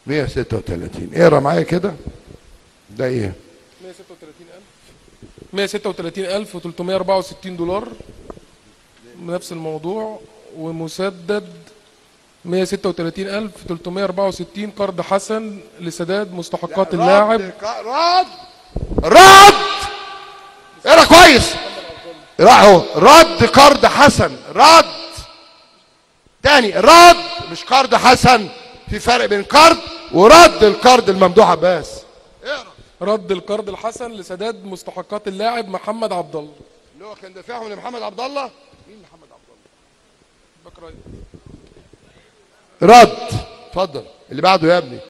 136 اقرا معايا كده ده ايه 136364 دولار نفس الموضوع ومسدد 136364 قرض حسن لسداد مستحقات اللاعب رد رد رد اقرا كويس اقرا اهو رد قرض حسن رد تاني رد مش قرض حسن في فرق بين قرض ورد القرض الممدوح عباس اقرا رد القرض الحسن لسداد مستحقات اللاعب محمد عبد الله اللي هو كان دافعهم لمحمد عبد الله مين محمد عبد بكرة الله رد اتفضل اللي بعده يا ابني